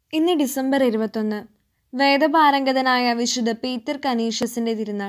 ഇന്ന് ഡിസംബർ ഇരുപത്തൊന്ന് വേദപാരംഗതനായ വിശുദ്ധ പീറ്റർ കനീഷ്യസിന്റെ തിരുനാൾ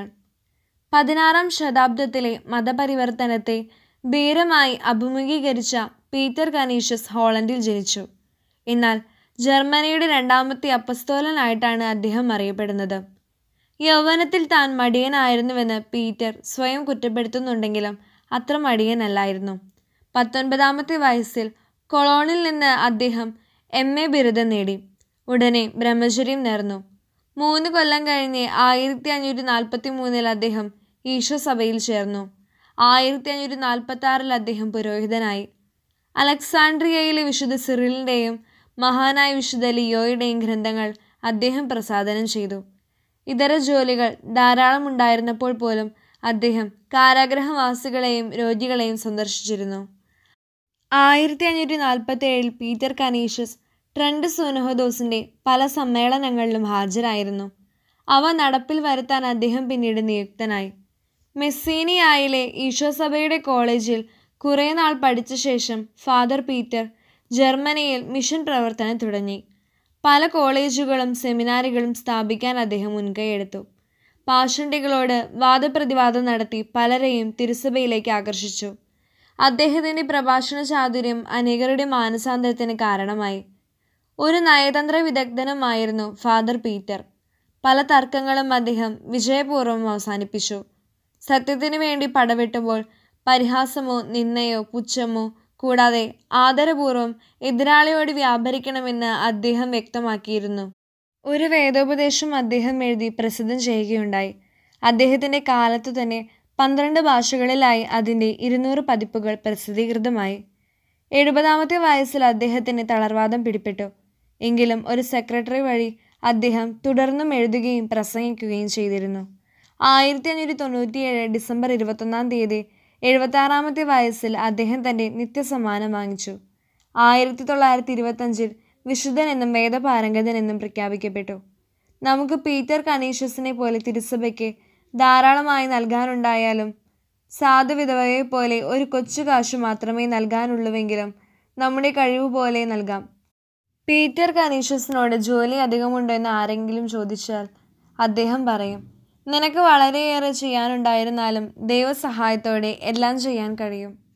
പതിനാറാം ശതാബ്ദത്തിലെ മതപരിവർത്തനത്തെ ധീരമായി അഭിമുഖീകരിച്ച പീറ്റർ കനീഷ്യസ് ഹോളണ്ടിൽ ജനിച്ചു എന്നാൽ ജർമ്മനിയുടെ രണ്ടാമത്തെ അപ്പസ്തോലനായിട്ടാണ് അദ്ദേഹം അറിയപ്പെടുന്നത് യൗവനത്തിൽ താൻ മടിയനായിരുന്നുവെന്ന് പീറ്റർ സ്വയം കുറ്റപ്പെടുത്തുന്നുണ്ടെങ്കിലും അത്ര മടിയനല്ലായിരുന്നു പത്തൊൻപതാമത്തെ വയസ്സിൽ കൊളോണിൽ നിന്ന് അദ്ദേഹം എം എ ബിരുദം നേടി ഉടനെ ബ്രഹ്മചര്യം നേർന്നു മൂന്ന് കൊല്ലം കഴിഞ്ഞ് ആയിരത്തി അഞ്ഞൂറ്റി നാൽപ്പത്തി മൂന്നിൽ അദ്ദേഹം ഈശോ സഭയിൽ ചേർന്നു ആയിരത്തി അഞ്ഞൂറ്റി നാൽപ്പത്തി ആറിൽ അദ്ദേഹം പുരോഹിതനായി അലക്സാണ്ട്രിയയിലെ വിശുദ്ധ സിറിലിൻ്റെയും മഹാനായ വിശുദ്ധ ലിയോയുടെയും ഗ്രന്ഥങ്ങൾ അദ്ദേഹം പ്രസാദനം ചെയ്തു ഇതര ജോലികൾ ധാരാളം ഉണ്ടായിരുന്നപ്പോൾ പോലും അദ്ദേഹം കാരാഗ്രഹവാസികളെയും രോഗികളെയും സന്ദർശിച്ചിരുന്നു ആയിരത്തി അഞ്ഞൂറ്റി നാൽപ്പത്തി ഏഴിൽ പീറ്റർ കനീഷ്യസ് ട്രെൻഡ് സൂനഹദോസിന്റെ പല സമ്മേളനങ്ങളിലും ഹാജരായിരുന്നു അവ നടപ്പിൽ വരുത്താൻ അദ്ദേഹം പിന്നീട് നിയുക്തനായി മെസ്സീനിയായിലെ ഈശോസഭയുടെ കോളേജിൽ കുറേ നാൾ പഠിച്ച ശേഷം ഫാദർ പീറ്റർ ജർമ്മനിയിൽ മിഷൻ പ്രവർത്തനം തുടങ്ങി പല കോളേജുകളും സെമിനാറുകളും സ്ഥാപിക്കാൻ അദ്ദേഹം മുൻകൈയെടുത്തു പാഷണ്ടികളോട് വാദപ്രതിവാദം നടത്തി പലരെയും തിരുസഭയിലേക്ക് ആകർഷിച്ചു അദ്ദേഹത്തിൻ്റെ പ്രഭാഷണ ചാതുര്യം അനേകരുടെ മാനസാന്തരത്തിന് കാരണമായി ഒരു നയതന്ത്ര വിദഗ്ധനുമായിരുന്നു ഫാദർ പീറ്റർ പല തർക്കങ്ങളും അദ്ദേഹം വിജയപൂർവ്വം അവസാനിപ്പിച്ചു സത്യത്തിനു വേണ്ടി പടവെട്ടുമ്പോൾ പരിഹാസമോ നിന്നയോ പുച്ഛമോ കൂടാതെ ആദരപൂർവ്വം എതിരാളിയോട് വ്യാപരിക്കണമെന്ന് അദ്ദേഹം വ്യക്തമാക്കിയിരുന്നു ഒരു വേദോപദേശം അദ്ദേഹം എഴുതി പ്രസിദ്ധം ചെയ്യുകയുണ്ടായി അദ്ദേഹത്തിൻ്റെ കാലത്തു തന്നെ പന്ത്രണ്ട് ഭാഷകളിലായി അതിൻ്റെ ഇരുന്നൂറ് പതിപ്പുകൾ പ്രസിദ്ധീകൃതമായി എഴുപതാമത്തെ വയസ്സിൽ അദ്ദേഹത്തിന് തളർവാദം പിടിപെട്ടു എങ്കിലും ഒരു സെക്രട്ടറി വഴി അദ്ദേഹം തുടർന്നും എഴുതുകയും പ്രസംഗിക്കുകയും ചെയ്തിരുന്നു ആയിരത്തി അഞ്ഞൂറ്റി തൊണ്ണൂറ്റിയേഴ് ഡിസംബർ ഇരുപത്തൊന്നാം തീയതി എഴുപത്താറാമത്തെ വയസ്സിൽ അദ്ദേഹം തൻ്റെ നിത്യസമ്മാനം വാങ്ങിച്ചു ആയിരത്തി തൊള്ളായിരത്തി ഇരുപത്തഞ്ചിൽ വിശുദ്ധനെന്നും വേദപാരംഗതനെന്നും പ്രഖ്യാപിക്കപ്പെട്ടു നമുക്ക് പീറ്റർ കനീഷ്യസിനെ പോലെ തിരുസഭയ്ക്ക് ധാരാളമായി നൽകാനുണ്ടായാലും സാധുവിധവയെ പോലെ ഒരു കൊച്ചു കാശു മാത്രമേ നൽകാനുള്ളൂവെങ്കിലും നമ്മുടെ കഴിവ് പോലെ നൽകാം പീറ്റർ കനീഷ്യസിനോട് ജോലി അധികമുണ്ടോ എന്ന് ആരെങ്കിലും ചോദിച്ചാൽ അദ്ദേഹം പറയും നിനക്ക് വളരെയേറെ ചെയ്യാനുണ്ടായിരുന്നാലും ദൈവസഹായത്തോടെ എല്ലാം ചെയ്യാൻ കഴിയും